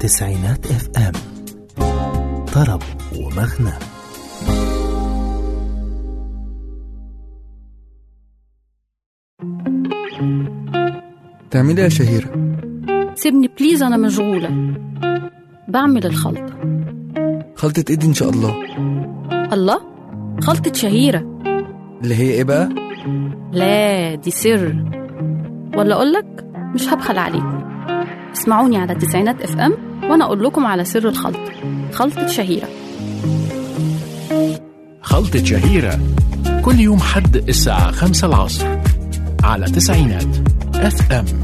تسعينات اف ام طرب ومغنى تعملي إيه يا شهيرة سيبني بليز أنا مشغولة بعمل الخلطة خلطة ايدي ان شاء الله الله خلطة شهيرة اللي هي ايه بقى لا دي سر ولا أقولك مش هبخل عليكم اسمعوني على تسعينات اف ام وأنا أقول لكم على سر الخلطة خلطة شهيرة خلطة شهيرة كل يوم حد الساعة خمسة العصر على تسعينات اف ام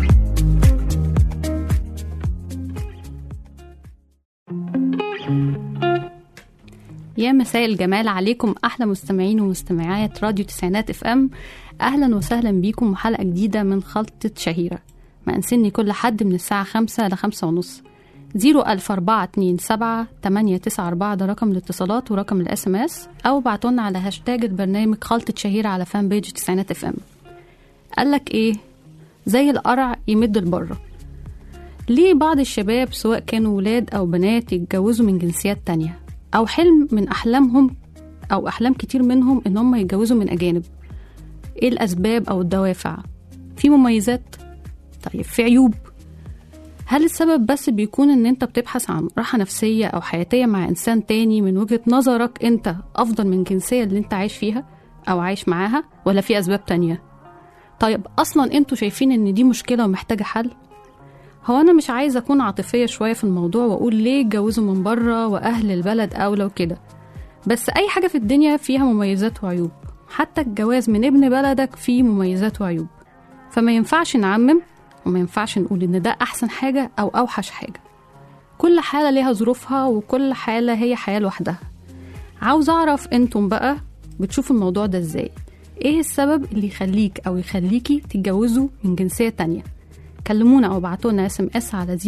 يا مساء الجمال عليكم احلى مستمعين ومستمعات راديو تسعينات اف ام اهلا وسهلا بيكم وحلقه جديده من خلطه شهيره مقنسني كل حد من الساعه خمسة لخمسة ونص زيرو ألف أربعة اتنين سبعة تمانية تسعة أربعة ده رقم الاتصالات ورقم الاس ام اس أو بعتولنا على هاشتاج البرنامج خلطة شهيرة على فان بيج تسعينات اف ام قالك ايه زي القرع يمد لبره ليه بعض الشباب سواء كانوا ولاد أو بنات يتجوزوا من جنسيات تانية أو حلم من أحلامهم أو أحلام كتير منهم إن هم يتجوزوا من أجانب إيه الأسباب أو الدوافع في مميزات طيب في عيوب هل السبب بس بيكون إن أنت بتبحث عن راحة نفسية أو حياتية مع إنسان تاني من وجهة نظرك أنت أفضل من الجنسية اللي أنت عايش فيها أو عايش معاها ولا في أسباب تانية طيب أصلا أنتوا شايفين إن دي مشكلة ومحتاجة حل هو انا مش عايزه اكون عاطفيه شويه في الموضوع واقول ليه اتجوزوا من بره واهل البلد اولى وكده بس اي حاجه في الدنيا فيها مميزات وعيوب حتى الجواز من ابن بلدك فيه مميزات وعيوب فما ينفعش نعمم وما ينفعش نقول ان ده احسن حاجه او اوحش حاجه كل حاله ليها ظروفها وكل حاله هي حياه لوحدها عاوز اعرف انتم بقى بتشوفوا الموضوع ده ازاي ايه السبب اللي يخليك او يخليكي تتجوزوا من جنسيه تانية كلمونا او بعتولنا اس ام اس على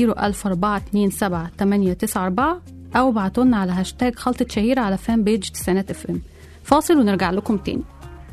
00427 او بعتولنا على هاشتاج خلطة شهيرة على فان بيج تسعينات اف ام فاصل ونرجع لكم تاني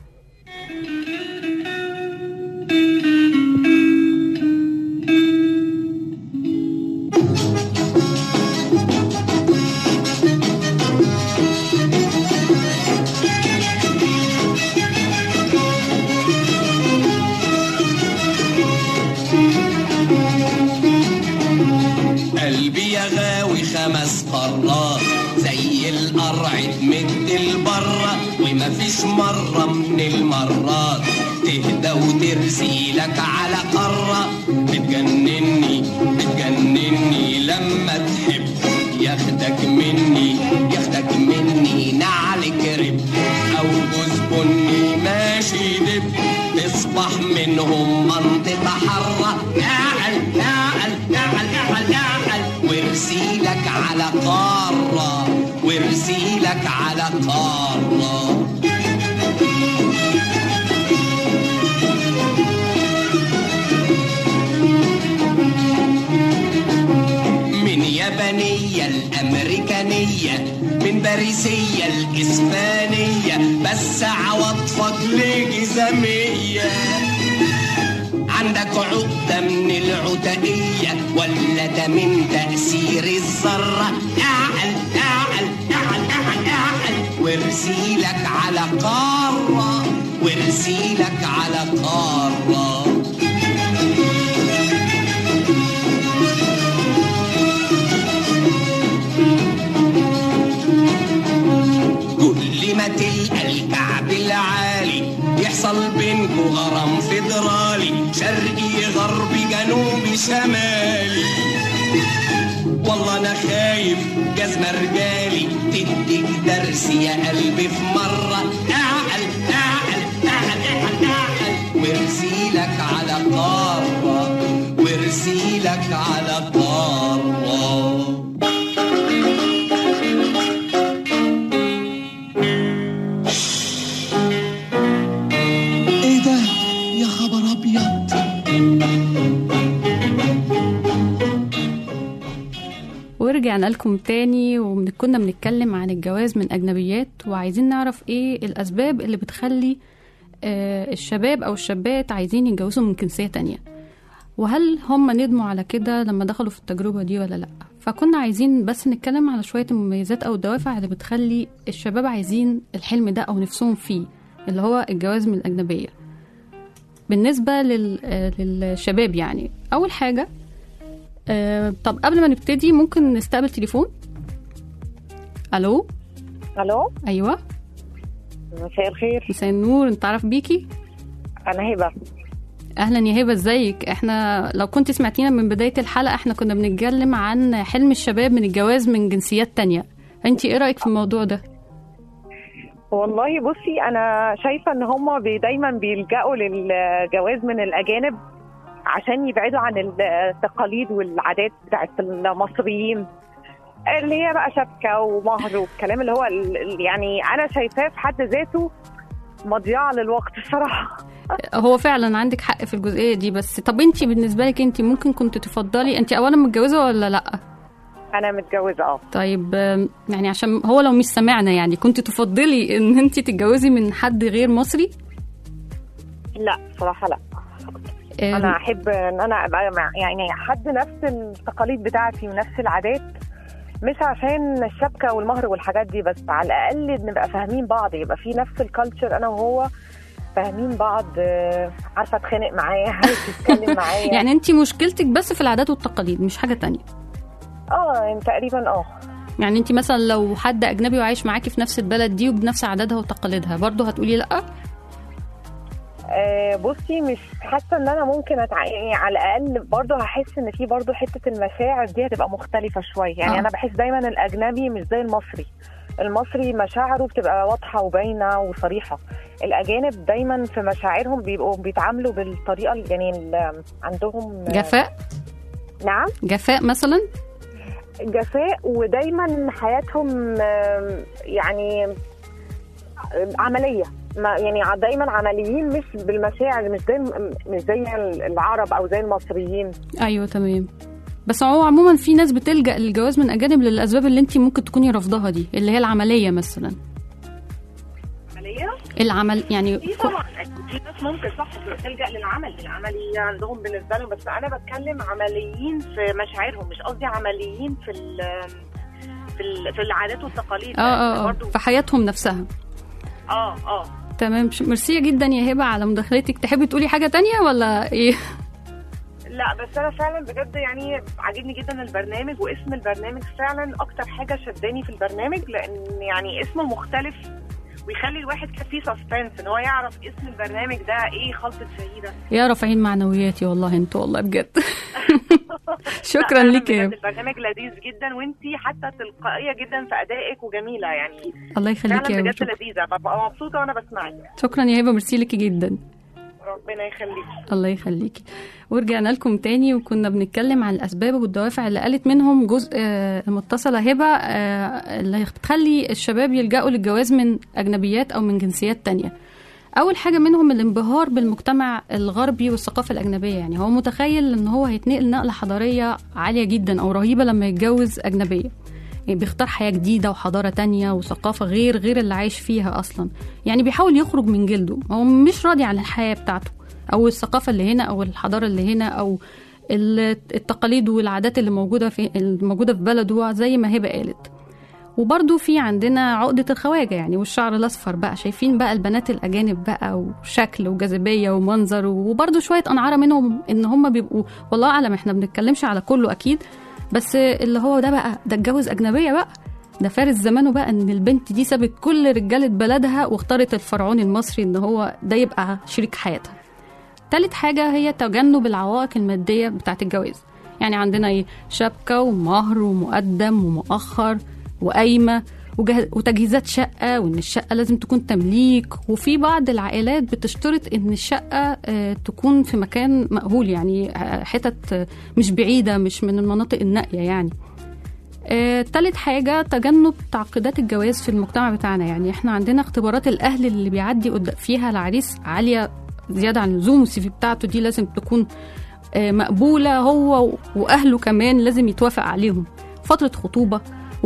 قلبي يا غاوي خمس قارات زي القرع تمد البرة ومفيش مرة من المرات تهدى وترسي لك على قارة بتجنني بتجنني لما تحب ياخدك مني ياخدك مني نعل كرب او جوز بني ماشي دب تصبح منهم منطقة حرة نعل نعل نعل نعل نعل وارسيلك على قارة وارسيلك على قارة من يابانية الأمريكانية من باريسية الإسبانية بس عواطفك لجزامية عندك عقدة من العتقية ولا ده من تأثير الذرة اعقل اعقل اعقل اعقل اعقل وارسيلك على قارة وارسيلك على قارة كل ما تلقى الكعب العالي يحصل بينكو غرام فيدرالي شرقي غربي جنوبي شمالي والله انا خايف جزمة رجالي تديك درس يا قلبي في مرة اعقل اعقل اعقل اعقل اعقل وارسيلك على قارة وارسيلك على قارة ايه ده يا خبر ابيض ورجعنا لكم تاني وكنا بنتكلم عن الجواز من أجنبيات وعايزين نعرف إيه الأسباب اللي بتخلي آه، الشباب أو الشابات عايزين يتجوزوا من جنسية تانية وهل هم ندموا على كده لما دخلوا في التجربة دي ولا لأ فكنا عايزين بس نتكلم على شوية المميزات أو الدوافع اللي بتخلي الشباب عايزين الحلم ده أو نفسهم فيه اللي هو الجواز من الأجنبية بالنسبة لل... آه، للشباب يعني أول حاجة آه، طب قبل ما نبتدي ممكن نستقبل تليفون ألو الو أيوة مساء الخير مساء النور انت عارف بيكي انا هبه اهلا يا هبه ازيك احنا لو كنت سمعتينا من بدايه الحلقه احنا كنا بنتكلم عن حلم الشباب من الجواز من جنسيات تانية انت ايه رايك في الموضوع ده والله بصي انا شايفه ان هم بي دايما بيلجأوا للجواز من الاجانب عشان يبعدوا عن التقاليد والعادات بتاعت المصريين اللي هي بقى شبكه ومهر والكلام اللي هو ال- ال- يعني انا شايفاه في حد ذاته مضيعه للوقت الصراحه هو فعلا عندك حق في الجزئيه دي بس طب انت بالنسبه لك انت ممكن كنت تفضلي انت اولا متجوزه ولا لا انا متجوزه اه طيب آم، يعني عشان هو لو مش سمعنا يعني كنت تفضلي ان انت تتجوزي من حد غير مصري لا صراحه لا آم، انا احب ان انا ابقى مع يعني حد نفس التقاليد بتاعتي ونفس العادات مش عشان الشبكه والمهر والحاجات دي بس على الاقل نبقى فاهمين بعض يبقى في نفس الكالتشر انا وهو فاهمين بعض آه، عارفه اتخانق معاه عارفه تتكلم معايا يعني انت مشكلتك بس في العادات والتقاليد مش حاجه تانية اه يعني تقريبا اه يعني انت مثلا لو حد اجنبي وعايش معاكي في نفس البلد دي وبنفس عاداتها وتقاليدها برضه هتقولي لا آه، بصي مش حاسه ان انا ممكن أتع... يعني على الاقل برضه هحس ان في برضه حته المشاعر دي هتبقى مختلفه شويه يعني آه. انا بحس دايما الاجنبي مش زي المصري المصري مشاعره بتبقى واضحه وباينه وصريحه الاجانب دايما في مشاعرهم بيبقوا بيتعاملوا بالطريقه اللي- يعني ال- عندهم جفاء نعم جفاء مثلا جفاء ودايما حياتهم آم، يعني آم، عمليه ما يعني ع- دايما عمليين مش بالمشاعر مش زي مش زي العرب او زي المصريين ايوه تمام بس هو عموما في ناس بتلجأ للجواز من اجانب للاسباب اللي انت ممكن تكوني رافضاها دي اللي هي العمليه مثلا عمليه العمل يعني في طبعا في ناس ممكن صح تلجا للعمل العملي عندهم بالنسبه لهم بس انا بتكلم عمليين في مشاعرهم مش قصدي عمليين في ال في ال في العادات والتقاليد اه اه اه برضو في حياتهم نفسها اه اه تمام ش- ميرسي جدا يا هبه على مداخلتك تحبي تقولي حاجه تانية ولا ايه لا بس انا فعلا بجد يعني عاجبني جدا البرنامج واسم البرنامج فعلا اكتر حاجه شداني في البرنامج لان يعني اسمه مختلف ويخلي الواحد كده فيه سسبنس ان هو يعرف اسم البرنامج ده ايه خلطه شهيده يا رافعين معنوياتي والله انتوا والله بجد شكرا لا، فعلاً ليك يا بجد هبه البرنامج لذيذ جدا وانتي حتى تلقائيه جدا في ادائك وجميله يعني الله يخليك فعلا يا هبه بجد شكرا. لذيذه ببقى مبسوطه وانا بسمعك شكرا يا هبه ميرسي ليكي جدا ربنا يخليك الله يخليكي ورجعنا لكم تاني وكنا بنتكلم عن الاسباب والدوافع اللي قالت منهم جزء آه، المتصله هبه آه، اللي بتخلي الشباب يلجأوا للجواز من اجنبيات او من جنسيات تانية اول حاجه منهم الانبهار بالمجتمع الغربي والثقافه الاجنبيه يعني هو متخيل ان هو هيتنقل نقله حضاريه عاليه جدا او رهيبه لما يتجوز اجنبيه يعني بيختار حياة جديدة وحضارة تانية وثقافة غير غير اللي عايش فيها أصلا يعني بيحاول يخرج من جلده هو مش راضي عن الحياة بتاعته أو الثقافة اللي هنا أو الحضارة اللي هنا أو ال- التقاليد والعادات اللي موجودة في الموجودة في بلده زي ما هبة قالت وبرضو في عندنا عقدة الخواجة يعني والشعر الأصفر بقى شايفين بقى البنات الأجانب بقى وشكل وجاذبية ومنظر وبرضو شوية أنعارة منهم إن هم بيبقوا والله أعلم إحنا بنتكلمش على كله أكيد بس اللي هو ده بقى ده اتجوز أجنبية بقى ده فارس زمانه بقى إن البنت دي سابت كل رجالة بلدها واختارت الفرعون المصري إن هو ده يبقى شريك حياتها تالت حاجة هي تجنب العوائق المادية بتاعت الجواز يعني عندنا ايه شبكة ومهر ومقدم ومؤخر وقايمة وجه- وتجهيزات شقة وإن الشقة لازم تكون تمليك وفي بعض العائلات بتشترط إن الشقة آه، تكون في مكان مأهول يعني آه، حتت آه، مش بعيدة مش من المناطق النائية يعني آه، تالت حاجة تجنب تعقيدات الجواز في المجتمع بتاعنا يعني احنا عندنا اختبارات الأهل اللي بيعدي قد- فيها العريس عالية زيادة عن اللزوم والسي في بتاعته دي لازم تكون آه، مقبولة هو و- وأهله كمان لازم يتوافق عليهم فترة خطوبة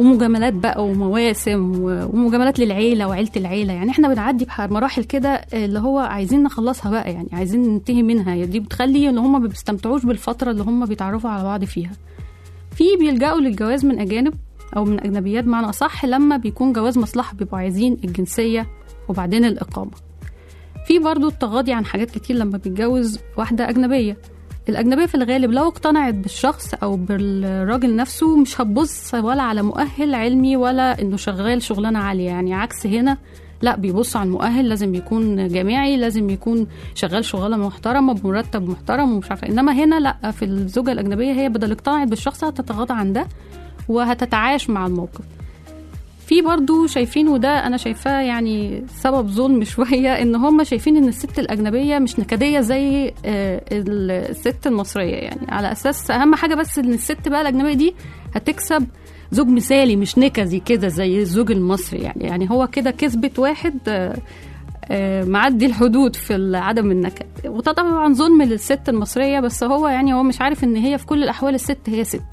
ومجاملات بقى ومواسم و- ومجاملات للعيله وعيله العيله يعني احنا بنعدي بمراحل كده اللي هو عايزين نخلصها بقى يعني عايزين ننتهي منها دي بتخلي ان هم ما بيستمتعوش بالفتره اللي هم بيتعرفوا على بعض فيها في بيلجأوا للجواز من اجانب او من اجنبيات بمعنى اصح لما بيكون جواز مصلحه بيبقوا عايزين الجنسيه وبعدين الاقامه في برضو التغاضي عن حاجات كتير لما بيتجوز واحده اجنبيه الأجنبية في الغالب لو اقتنعت بالشخص أو بالراجل نفسه مش هتبص ولا على مؤهل علمي ولا إنه شغال شغلانة عالية يعني عكس هنا لا بيبص على المؤهل لازم يكون جامعي لازم يكون شغال شغلانه محترمه بمرتب محترم ومش عارفه انما هنا لا في الزوجه الاجنبيه هي بدل اقتنعت بالشخص هتتغاضى عن ده وهتتعايش مع الموقف في برضو شايفين وده انا شايفاه يعني سبب ظلم شويه ان هم شايفين ان الست الاجنبيه مش نكديه زي آه، الست المصريه يعني على اساس اهم حاجه بس ان الست بقى الاجنبيه دي هتكسب زوج مثالي مش نكدي كده زي الزوج المصري يعني يعني هو كده كسبت واحد آه، آه، معدي الحدود في عدم النكد وده طبعا ظلم للست المصريه بس هو يعني هو مش عارف ان هي في كل الاحوال الست هي ست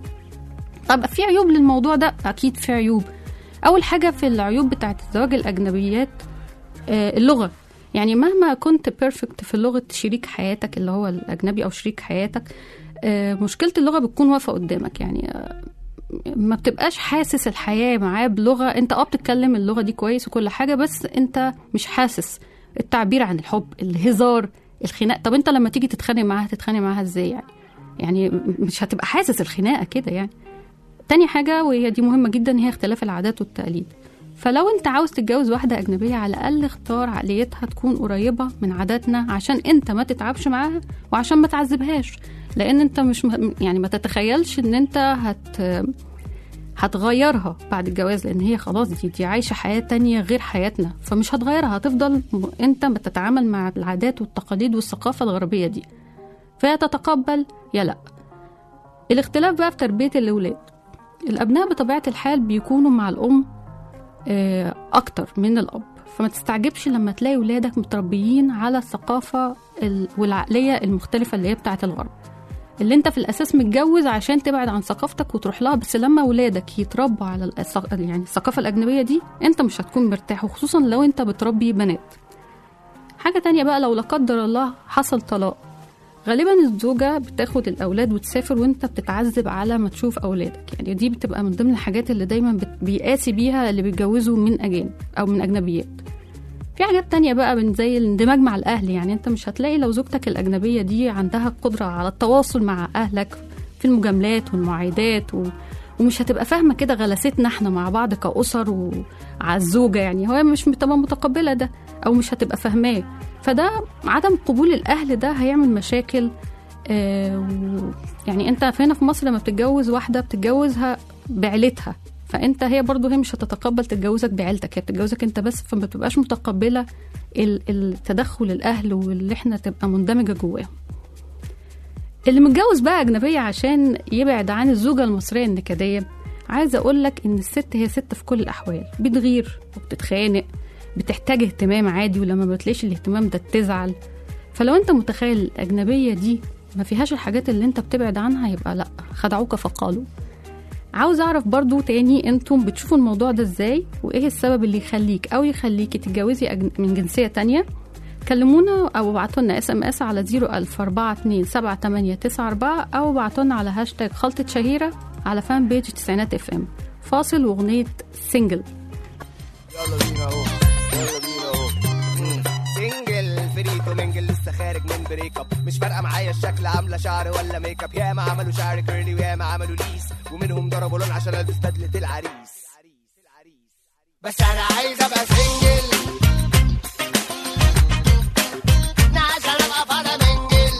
طب في عيوب للموضوع ده اكيد في عيوب اول حاجه في العيوب بتاعت الزواج الاجنبيات آه، اللغه يعني مهما كنت بيرفكت في لغه شريك حياتك اللي هو الاجنبي او شريك حياتك آه، مشكله اللغه بتكون واقفه قدامك يعني آه، ما بتبقاش حاسس الحياه معاه بلغه انت اه بتتكلم اللغه دي كويس وكل حاجه بس انت مش حاسس التعبير عن الحب الهزار الخناق طب انت لما تيجي تتخانق معاها تتخانق معاها ازاي يعني يعني مش هتبقى حاسس الخناقه كده يعني تاني حاجة وهي دي مهمة جدا هي اختلاف العادات والتقاليد فلو انت عاوز تتجوز واحدة أجنبية على الأقل اختار عقليتها تكون قريبة من عاداتنا عشان انت ما تتعبش معاها وعشان ما تعذبهاش لأن انت مش م... يعني ما تتخيلش ان انت هت هتغيرها بعد الجواز لأن هي خلاص دي دي عايشة حياة تانية غير حياتنا فمش هتغيرها هتفضل م- انت ما تتعامل مع العادات والتقاليد والثقافة الغربية دي فيا تتقبل يا لا الاختلاف بقى في تربية الأولاد الأبناء بطبيعة الحال بيكونوا مع الأم آه، أكتر من الأب فما تستعجبش لما تلاقي ولادك متربيين على الثقافة ال- والعقلية المختلفة اللي هي بتاعة الغرب اللي انت في الأساس متجوز عشان تبعد عن ثقافتك وتروح لها بس لما ولادك يتربوا على الأس- يعني الثقافة الأجنبية دي انت مش هتكون مرتاح وخصوصا لو انت بتربي بنات حاجة تانية بقى لو لا قدر الله حصل طلاق غالبا الزوجة بتاخد الأولاد وتسافر وانت بتتعذب على ما تشوف أولادك يعني دي بتبقى من ضمن الحاجات اللي دايما بت- بيقاسي بيها اللي بيتجوزوا من أجانب أو من أجنبيات في حاجات تانية بقى من زي الاندماج مع الأهل يعني انت مش هتلاقي لو زوجتك الأجنبية دي عندها قدرة على التواصل مع أهلك في المجاملات والمواعيدات و... ومش هتبقى فاهمة كده غلاستنا احنا مع بعض كأسر وعلى الزوجة يعني هو مش بتبقى متقبلة ده أو مش هتبقى فاهماه فده عدم قبول الأهل ده هيعمل مشاكل آه و... يعني انت هنا في مصر لما بتتجوز واحدة بتتجوزها بعيلتها فانت هي برضو هي مش هتتقبل تتجوزك بعيلتك هي بتتجوزك انت بس فما بتبقاش متقبله ال- التدخل الاهل واللي احنا تبقى مندمجه جواهم اللي متجوز بقى اجنبيه عشان يبعد عن الزوجه المصريه النكديه عايزه اقول لك ان الست هي ست في كل الاحوال بتغير وبتتخانق بتحتاج اهتمام عادي ولما ما بتلاقيش الاهتمام ده بتزعل فلو انت متخيل الاجنبيه دي ما فيهاش الحاجات اللي انت بتبعد عنها يبقى لا خدعوك فقالوا عاوز اعرف برضو تاني انتم بتشوفوا الموضوع ده ازاي وايه السبب اللي يخليك او يخليكي تتجوزي أجن- من جنسيه تانية كلمونا او ابعتوا لنا اس ام اس على 004278894 او ابعتوا لنا على هاشتاج خلطه شهيره على فان بيج تسعينات اف ام فاصل واغنيه سنجل يلا بينا اهو يلا بينا اهو مم. سنجل فريتو منجل لسه خارج من بريك اب مش فارقه معايا الشكل عامله شعر ولا ميك اب ياما عملوا شعر كيرلي وياما عملوا ليس ومنهم ضربوا لون عشان البس بدله العريس بس انا عايز ابقى سنجل عشان ابقى فاضي منجل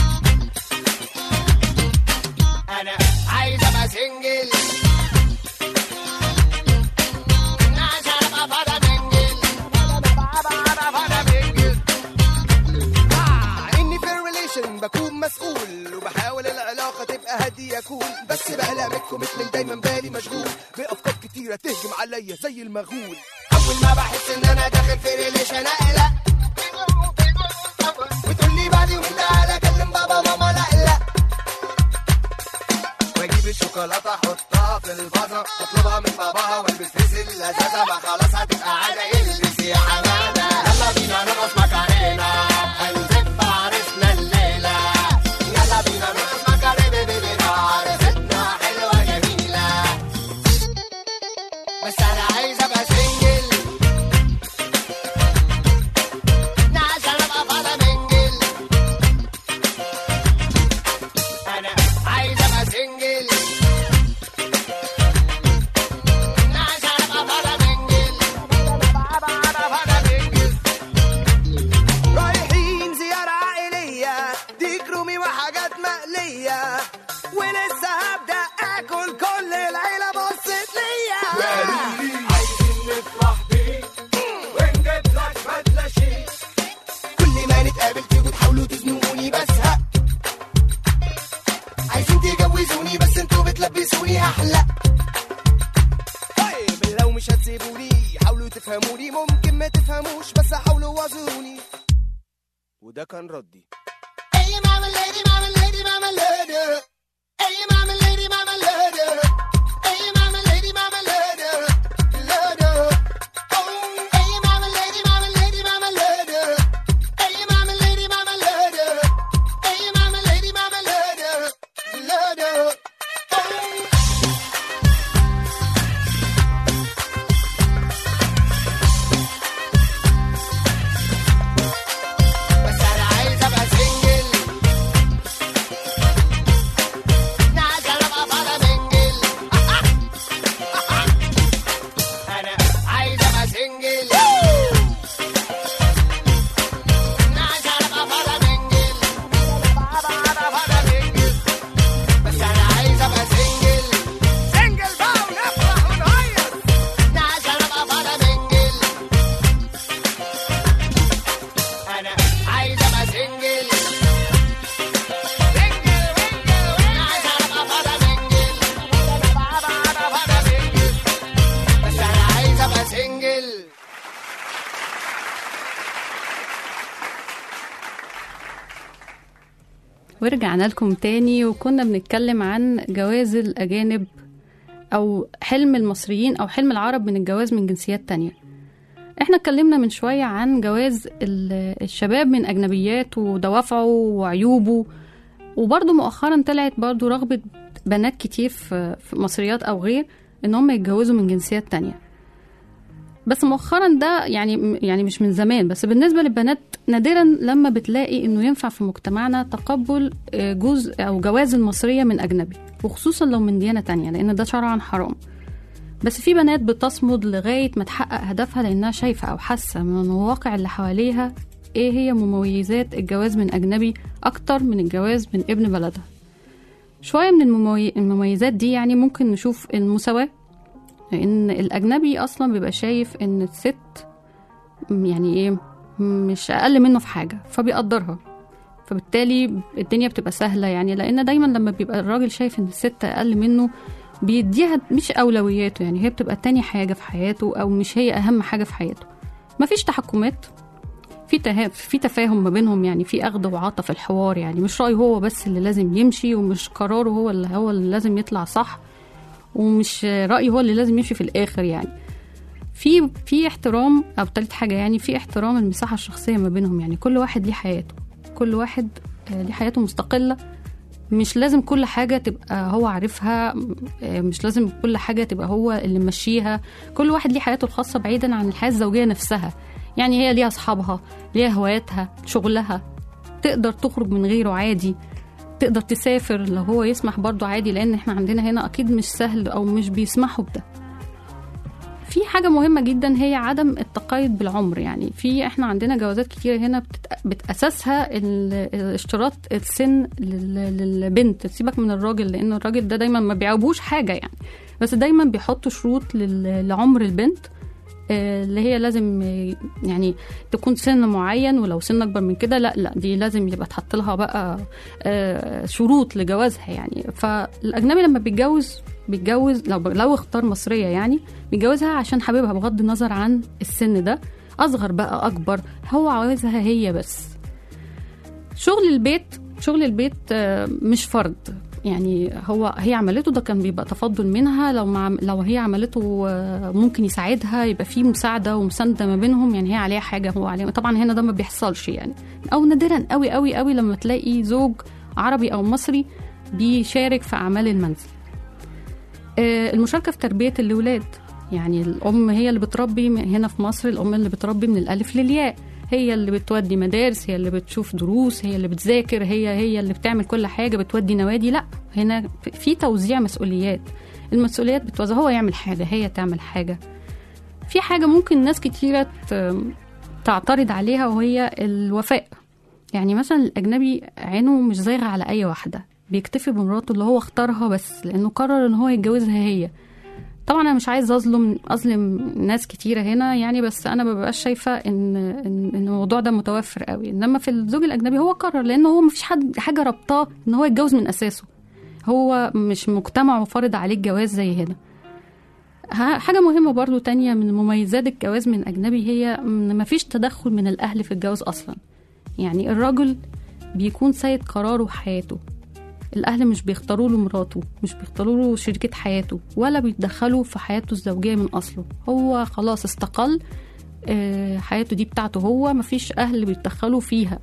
انا عايز ابقى سنجل عشان ابقى فاضي منجل ابقى فاضي منجل آه، اني في الريليشن بكون مسؤول وبحاول العلاقه تبقى هاديه كول بس بقلق من الكوميتمنت دايما بالي مشغول بافكار كتيره تهجم عليا زي المغول اول ما بحس ان انا داخل في ريليشن اقلق وتقول لي بعد يومين تعالى كلم بابا ماما لا لا واجيب الشوكولاته شوكولاتة حطها في الفازة اطلبها من باباها والبس كيس اللذاذة ما خلاص هتبقى عادة البسي يا حمادة يلا بينا نرقص ماكارينا هنزف عرسنا الليلة يلا بينا نرقص ماكارينا عرستنا حلوة جميلة بس انا عايز ابقى سنجل عشان ابقى فاضي منجل انا عايز ابقى سنجل عشان ابقى فاضي منجل رايحين زيارة عائلية ديك رومي وحاجات مقلية ولسه هبدأ آكل كل العيلة بصت ليا عايزين نفرح بيك ونجيب لك بدلة شيك كل ما نتقابل تيجوا تحاولوا تزنقوني بزهق عايزين تجوزوني بس انتوا بتلبسوني احلى طيب لو مش هتسيبوني حاولوا تفهموني ممكن ما تفهموش بس حاولوا وازوني وده كان ردي Hey mama lady, mama lady, mama lady. Hey mama lady, mama lady. Hey mama lady, mama lady. Lady. Oh, hey mama lady, mama lady, mama lady. Hey mama lady, mama lady. Hey mama lady, mama lady. Lady. Oh. بس انا عايز ابقى سنجل عشان ابقى فاضي منجل انا عايز ابقى سنجل عشان ابقى فاضي منجل بس انا عايز ابقى سنجل سنجل بقى ونفرح ونهيص عشان ابقى فاضي منجل انا عايز ابقى سنجل سنجل وينجل عشان ابقى فاضي منجل بس انا عايز ابقى سنجل ورجعنا لكم تاني وكنا بنتكلم عن جواز الأجانب أو حلم المصريين أو حلم العرب من الجواز من جنسيات تانية احنا اتكلمنا من شوية عن جواز ال- الشباب من أجنبيات ودوافعه وعيوبه وبرضه مؤخرا طلعت برضه رغبة بنات كتير في في مصريات أو غير إن هم يتجوزوا من جنسيات تانية بس مؤخرا ده يعني يعني مش من زمان بس بالنسبه للبنات نادرا لما بتلاقي انه ينفع في مجتمعنا تقبل آه، جوز او جواز المصريه من اجنبي وخصوصا لو من ديانه تانية لان ده شرعا حرام بس في بنات بتصمد لغايه ما تحقق هدفها لانها شايفه او حاسه من الواقع اللي حواليها ايه هي مميزات الجواز من اجنبي اكتر من الجواز من ابن بلدها شويه من الممي- المميزات دي يعني ممكن نشوف المساواه لان الاجنبي اصلا بيبقى شايف ان الست يعني ايه مش اقل منه في حاجه فبيقدرها فبالتالي الدنيا بتبقى سهله يعني لان دايما لما بيبقى الراجل شايف ان الست اقل منه بيديها مش اولوياته يعني هي بتبقى تاني حاجه في حياته او مش هي اهم حاجه في حياته مفيش تحكمات في تها... في تفاهم ما بينهم يعني في اخذ وعطا في الحوار يعني مش رايه هو بس اللي لازم يمشي ومش قراره هو اللي هو اللي لازم يطلع صح ومش رأيه هو اللي لازم يمشي في الآخر يعني في في احترام أو تالت حاجة يعني في احترام المساحة الشخصية ما بينهم يعني كل واحد ليه حياته كل واحد آه، ليه حياته مستقلة مش لازم كل حاجة تبقى هو عارفها آه، مش لازم كل حاجة تبقى هو اللي ماشيها كل واحد ليه حياته الخاصة بعيدا عن الحياة الزوجية نفسها يعني هي ليها أصحابها ليها هواياتها شغلها تقدر تخرج من غيره عادي تقدر تسافر لو هو يسمح برضو عادي لان احنا عندنا هنا اكيد مش سهل او مش بيسمحوا بده في حاجة مهمة جدا هي عدم التقيد بالعمر يعني في احنا عندنا جوازات كتير هنا بتت... بتأسسها ال- اشتراط السن لل... للبنت سيبك من الراجل لان الراجل ده دايما ما بيعوبوش حاجة يعني بس دايما بيحطوا شروط لل... لعمر البنت آه، اللي هي لازم آه، يعني تكون سن معين ولو سن اكبر من كده لا لا دي لازم يبقى تحط لها بقى آه، شروط لجوازها يعني فالاجنبي لما بيتجوز بيتجوز لو لو اختار مصريه يعني بيتجوزها عشان حاببها بغض النظر عن السن ده اصغر بقى اكبر هو عاوزها هي بس شغل البيت شغل البيت آه، مش فرض يعني هو هي عملته ده كان بيبقى تفضل منها لو مع لو هي عملته آه، ممكن يساعدها يبقى في مساعده ومسانده ما بينهم يعني هي عليها حاجه هو عليها طبعا هنا ده ما بيحصلش يعني او نادرا قوي قوي قوي لما تلاقي زوج عربي او مصري بيشارك في اعمال المنزل آه، المشاركه في تربيه الاولاد يعني الام هي اللي بتربي م- هنا في مصر الام اللي بتربي من الالف للياء هي اللي بتودي مدارس هي اللي بتشوف دروس هي اللي بتذاكر هي هي اللي بتعمل كل حاجه بتودي نوادي لا هنا في- في توزيع مسؤوليات المسؤوليات بتوزع هو يعمل حاجه هي تعمل حاجه في حاجه ممكن ناس كتيره ت- تعترض عليها وهي الوفاء يعني مثلا الاجنبي عينه مش زايغه على اي واحده بيكتفي بمراته اللي هو اختارها بس لانه قرر ان هو يتجوزها هي طبعا انا مش عايز اظلم اظلم ناس كتيره هنا يعني بس انا مببقاش شايفه ان ان إن الموضوع ده متوفر قوي انما في الزوج الاجنبي هو قرر لانه هو مفيش حد حاجه ربطاه ان هو يتجوز من اساسه هو مش مجتمع وفرض عليه الجواز زي هنا ها- حاجة مهمة برضو تانية من مميزات الجواز من أجنبي هي إن مفيش تدخل من الأهل في الجواز أصلا يعني الراجل بيكون سيد قراره وحياته الأهل مش بيختاروا له مراته مش بيختاروا له شريكة حياته ولا بيتدخلوا في حياته الزوجية من أصله هو خلاص استقل آه، حياته دي بتاعته هو مفيش أهل بيتدخلوا فيها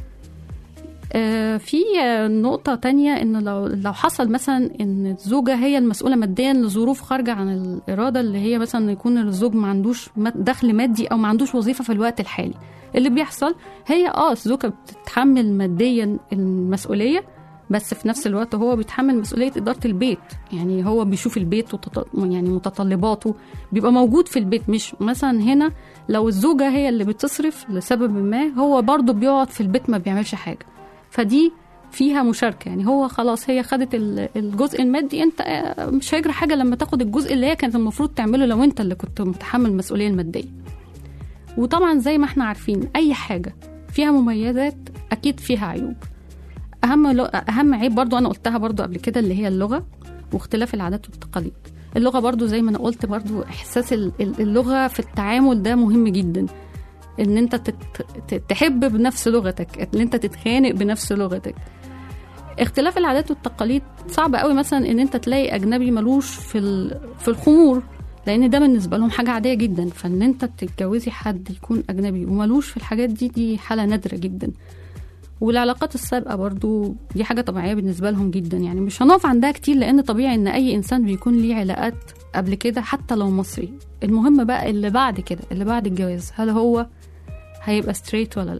آه، في آه، نقطة تانية إن لو لو حصل مثلا إن الزوجة هي المسؤولة ماديا لظروف خارجة عن الإرادة اللي هي مثلا يكون الزوج ما عندوش مد- دخل مادي أو ما عندوش وظيفة في الوقت الحالي اللي بيحصل هي اه الزوجة بتتحمل ماديا المسؤولية بس في نفس الوقت هو بيتحمل مسؤولية إدارة البيت يعني هو بيشوف البيت وتط... يعني متطلباته بيبقى موجود في البيت مش مثلا هنا لو الزوجة هي اللي بتصرف لسبب ما هو برضه بيقعد في البيت ما بيعملش حاجة فدي فيها مشاركة يعني هو خلاص هي خدت ال- الجزء المادي انت آه، مش هيجرى حاجة لما تاخد الجزء اللي هي كانت المفروض تعمله لو انت اللي كنت متحمل المسؤولية المادية وطبعا زي ما احنا عارفين اي حاجة فيها مميزات اكيد فيها عيوب اهم لو... اهم عيب برضو انا قلتها برضو قبل كده اللي هي اللغة واختلاف العادات والتقاليد اللغة برضو زي ما انا قلت برضو احساس ال- ال- اللغة في التعامل ده مهم جدا ان انت تت... ت- تحب بنفس لغتك ان انت تتخانق بنفس لغتك اختلاف العادات والتقاليد صعب قوي مثلا ان انت تلاقي اجنبي ملوش في ال... في الخمور لان ده بالنسبه لهم حاجه عاديه جدا فان انت تتجوزي حد يكون اجنبي وملوش في الحاجات دي دي حاله نادره جدا والعلاقات السابقه برضو دي حاجه طبيعيه بالنسبه لهم جدا يعني مش هنقف عندها كتير لان طبيعي ان اي انسان بيكون ليه علاقات قبل كده حتى لو مصري المهم بقى اللي بعد كده اللي بعد الجواز هل هو هيبقى ستريت ولا لا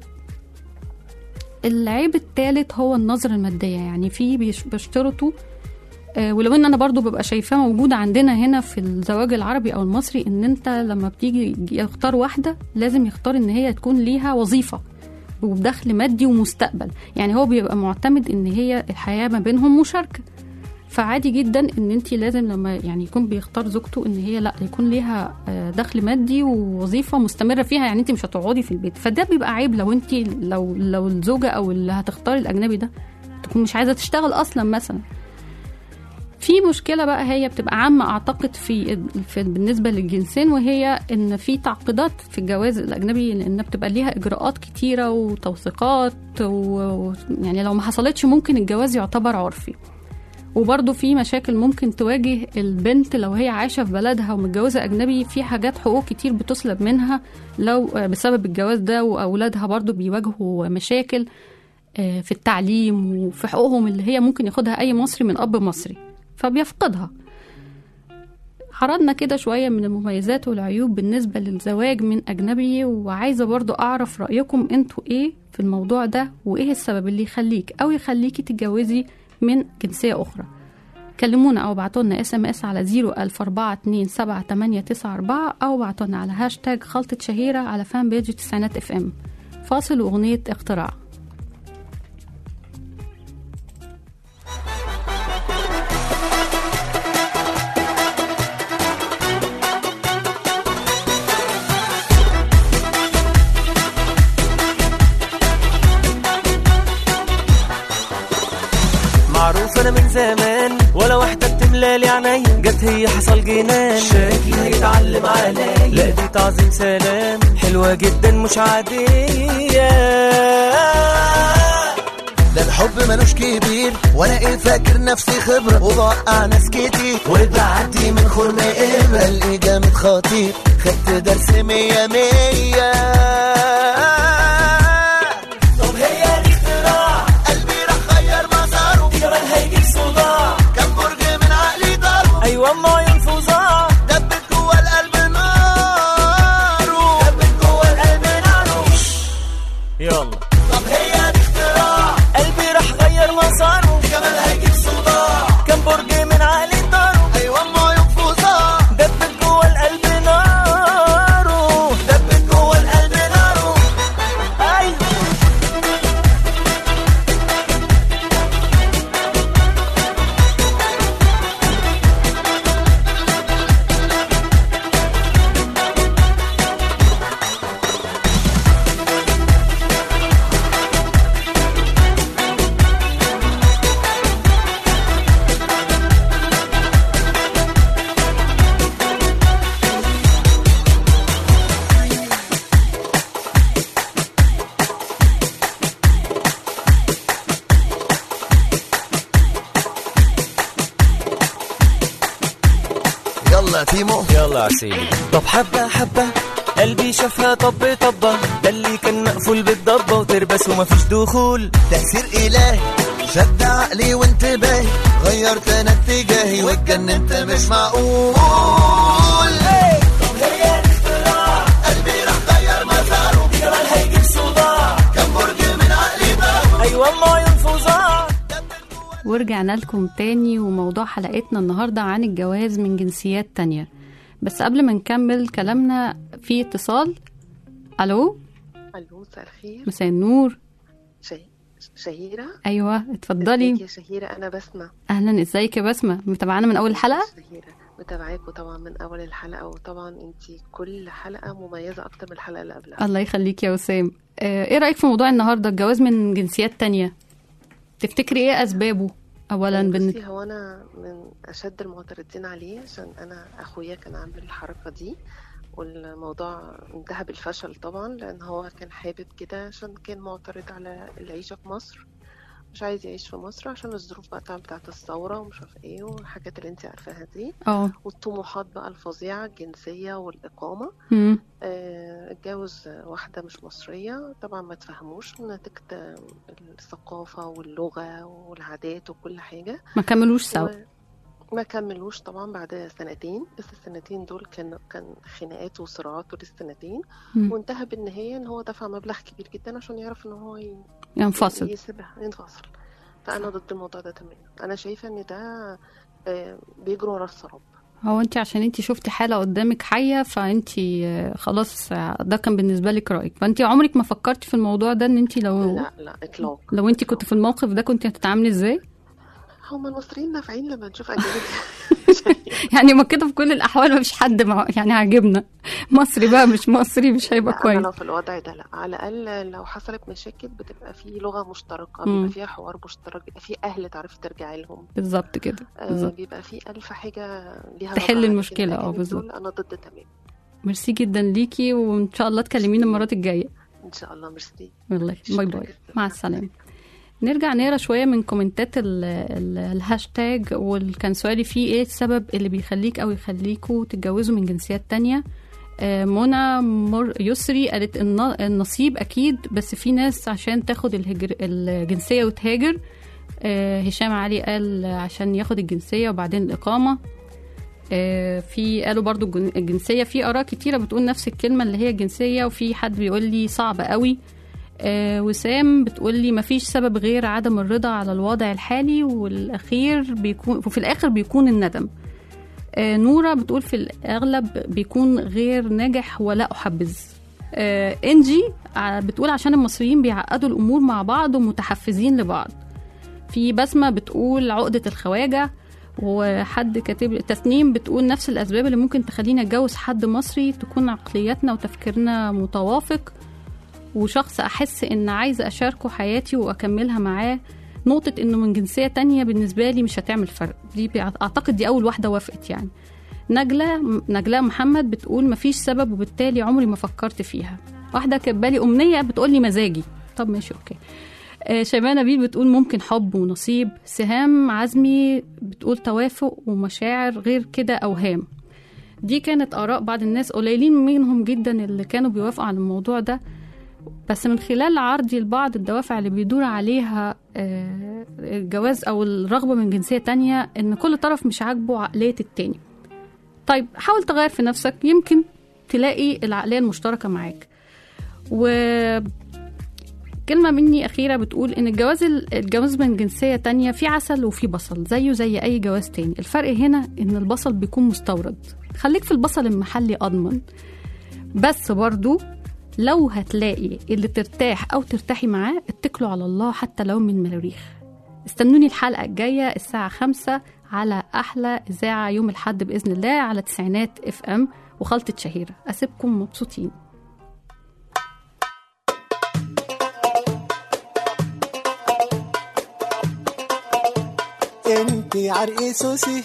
العيب الثالث هو النظرة المادية يعني في بيش- بيشترطوا آه، ولو ان انا برضو ببقى شايفاه موجودة عندنا هنا في الزواج العربي او المصري ان انت لما بتيجي يختار واحدة لازم يختار ان هي تكون ليها وظيفة ودخل مادي ومستقبل يعني هو بيبقى معتمد ان هي الحياة ما بينهم مشاركة فعادي جدا ان انت لازم لما يعني يكون بيختار زوجته ان هي لا يكون ليها آه، دخل مادي ووظيفه مستمره فيها يعني انت مش هتقعدي في البيت فده بيبقى عيب لو انت لو لو الزوجه او اللي هتختاري الاجنبي ده تكون مش عايزه تشتغل اصلا مثلا في مشكله بقى هي بتبقى عامه اعتقد في, في بالنسبه للجنسين وهي ان في تعقيدات في الجواز الاجنبي لان بتبقى ليها اجراءات كتيره وتوثيقات و- و- يعني لو ما حصلتش ممكن الجواز يعتبر عرفي وبرضه في مشاكل ممكن تواجه البنت لو هي عايشة في بلدها ومتجوزة أجنبي في حاجات حقوق كتير بتسلب منها لو آه، بسبب الجواز ده وأولادها برضه بيواجهوا مشاكل آه، في التعليم وفي حقوقهم اللي هي ممكن ياخدها أي مصري من أب مصري فبيفقدها عرضنا كده شوية من المميزات والعيوب بالنسبة للزواج من أجنبي وعايزة برضو أعرف رأيكم أنتوا إيه في الموضوع ده وإيه السبب اللي يخليك أو يخليكي تتجوزي من جنسية أخرى كلمونا أو ابعتوا لنا اس ام اس على 01427 أو ابعتوا لنا على هاشتاج خلطة شهيرة على فان بيج تسعينات اف ام فاصل وأغنية اختراع معروف انا من زمان ولا واحدة بتملالي عينيا جت هي حصل جنان شكلي هيتعلم عليا لا دي تعظيم سلام حلوة جدا مش عادية ده الحب ملوش كبير وانا ايه فاكر نفسي خبرة وبوقع ناس كتير وبعدي من خرم ابرة الاقي جامد خطير خدت درس مية مية طب هي دي اختراع قلبي راح غير مساره دي كمان هيجيب صداع كم برج من عقلي ضرب ايوه ما ينفذها دبت جوه القلب ناره دبت جوه القلب ناره يلا طب هي دي اختراع قلبي راح غير مساره كمان هيجيب صداع كم برج من عقلي ضرب ايوه ما ينفذها دبت جوه القلب ناره دبت جوه القلب ناره ايوه يلا تيمو يلا عسيلي طب حبة حبة قلبي شافها طب طبة ده اللي كان مقفول بالضبة وتربس ومفيش دخول تأثير إلهي شد عقلي وانتباهي غيرت أنا اتجاهي واتجننت مش معقول طب هي الاختراع قلبي راح غير مساره كمان هيجيب صداع كم برج من عقلي بقى أيوة ما ينفذها ورجعنا لكم تاني وموضوع حلقتنا النهاردة عن الجواز من جنسيات تانية بس قبل ما نكمل كلامنا في اتصال ألو الو مساء الخير مساء النور شهي... شهيرة أيوة اتفضلي ازيك يا شهيرة أنا بسمة أهلا ازيك يا بسمة متابعانا من أول الحلقة شهيرة متابعاكوا طبعا من أول الحلقة وطبعا انتي كل حلقة مميزة أكتر من الحلقة اللي قبلها الله يخليك يا وسام آه، ايه رأيك في موضوع النهاردة الجواز من جنسيات تانية تفتكري ايه أسبابه أولا بن... بصي هو أنا من أشد المعترضين عليه عشان أنا أخويا كان عامل الحركة دي والموضوع انتهى بالفشل طبعا لأن هو كان حابب كده عشان كان معترض على العيشة في مصر مش عايز يعيش في مصر عشان الظروف بقى بتاع- بتاعت الثورة ومش عارف ايه والحاجات اللي انت عارفاها دي اه والطموحات بقى الفظيعة الجنسية والإقامة مم. آه، اتجوز واحدة مش مصرية طبعا ما تفهموش نتيجة آه، الثقافة واللغة والعادات وكل حاجة ما كملوش سوا ما كملوش طبعا بعد سنتين بس السنتين دول كان كان خناقات وصراعات طول السنتين مم. وانتهى بالنهاية ان هو دفع مبلغ كبير جدا عشان يعرف ان هو ي- ينفصل يسيبها ينفصل فأنا ضد الموضوع ده تماما أنا شايفة ان ده آه، بيجروا ورا السراب هو انت عشان انت شفتي حالة قدامك حية فانت آه، خلاص آه، ده كان بالنسبة لك رأيك فانت عمرك ما فكرتي في الموضوع ده ان انت لو لا لا إطلاق لو انت كنت في الموقف ده كنت هتتعاملي ازاي هما المصريين نافعين لما نشوف أجانب يعني ما كده في كل الاحوال ما فيش حد مع... يعني عاجبنا مصري بقى مش مصري مش هيبقى لا أنا كويس لو في الوضع ده لا على الأقل لو حصلت مشاكل بتبقى في لغة مشتركة مم. بيبقى فيها حوار مشترك بيبقى في أهل تعرفي ترجعي لهم بالظبط كده آه بالظبط بيبقى في ألف حاجة ليها تحل رجعة، لكن المشكلة، اه، الأجانب بالظبط. دول أنا ضد تمام ميرسي جدا ليكي وان شاء الله تكلمينا المرات الجايه إن شاء الله ميرسي والله شكراً باي باي جداً. مع السلامه نرجع نقرا شويه من كومنتات ال ال الهاشتاج وكان سؤالي فيه ايه السبب اللي بيخليك او يخليكوا تتجوزوا من جنسيات تانية آه، منى مر يسري قالت الن- النصيب اكيد بس في ناس عشان تاخد الهجر الجنسيه وتهاجر آه، هشام علي قال عشان ياخد الجنسيه وبعدين الاقامه آه، في قالوا برضو الجن- الجنسيه في اراء كتيره بتقول نفس الكلمه اللي هي الجنسيه وفي حد بيقول لي صعب قوي آه، وسام بتقول لي مفيش سبب غير عدم الرضا على الوضع الحالي والاخير بيكون وفي الاخر بيكون الندم آه، نورة بتقول في الأغلب بيكون غير ناجح ولا أحبذ آه، إنجي ع- بتقول عشان المصريين بيعقدوا الأمور مع بعض ومتحفزين لبعض في بسمة بتقول عقدة الخواجة وحد كاتب تسنيم بتقول نفس الأسباب اللي ممكن تخلينا أتجوز حد مصري تكون عقلياتنا وتفكيرنا متوافق وشخص أحس إن عايزة أشاركه حياتي وأكملها معاه نقطة إنه من جنسية تانية بالنسبة لي مش هتعمل فرق دي بي- أعتقد دي أول واحدة وافقت يعني نجلة نجلاء محمد بتقول مفيش سبب وبالتالي عمري ما فكرت فيها واحدة كانت بالي أمنية بتقول لي مزاجي طب ماشي أوكي آه، شيماء نبيل بتقول ممكن حب ونصيب سهام عزمي بتقول توافق ومشاعر غير كده أوهام دي كانت آراء بعض الناس قليلين منهم جدا اللي كانوا بيوافقوا على الموضوع ده بس من خلال عرضي لبعض الدوافع اللي بيدور عليها آه، الجواز أو الرغبة من جنسية تانية إن كل طرف مش عاجبه عقلية التاني طيب حاول تغير في نفسك يمكن تلاقي العقلية المشتركة معاك و كلمة مني أخيرة بتقول إن الجواز الجواز من جنسية تانية في عسل وفي بصل زيه زي أي جواز تاني الفرق هنا إن البصل بيكون مستورد خليك في البصل المحلي أضمن بس برضو لو هتلاقي اللي ترتاح أو ترتاحي معاه اتكلوا على الله حتى لو من مريخ استنوني الحلقة الجاية الساعة خمسة على أحلى إذاعة يوم الحد بإذن الله على تسعينات اف ام وخلطة شهيرة أسيبكم مبسوطين انتي عرقي سوسي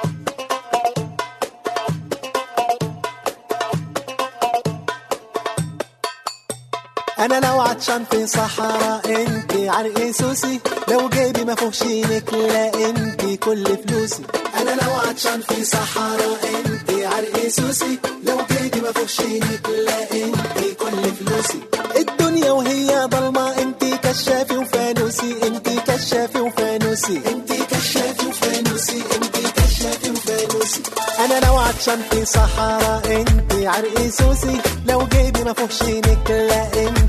انا لو عطشان في صحراء انتي عرقي سوسي لو جيبي ما فيهوش لا انتي كل فلوسي انا لو عطشان في صحراء انتي عرقي سوسي لو جيبي ما فيهوش لا انتي كل فلوسي الدنيا وهي ضلمة انتي كشافي وفانوسي انتي كشافي وفانوسي انتي كشافي وفانوسي انتي كشافي وفانوسي انا لو عطشان في صحراء انتي عرقي سوسي لو جيبي ما فيهوش لا انتي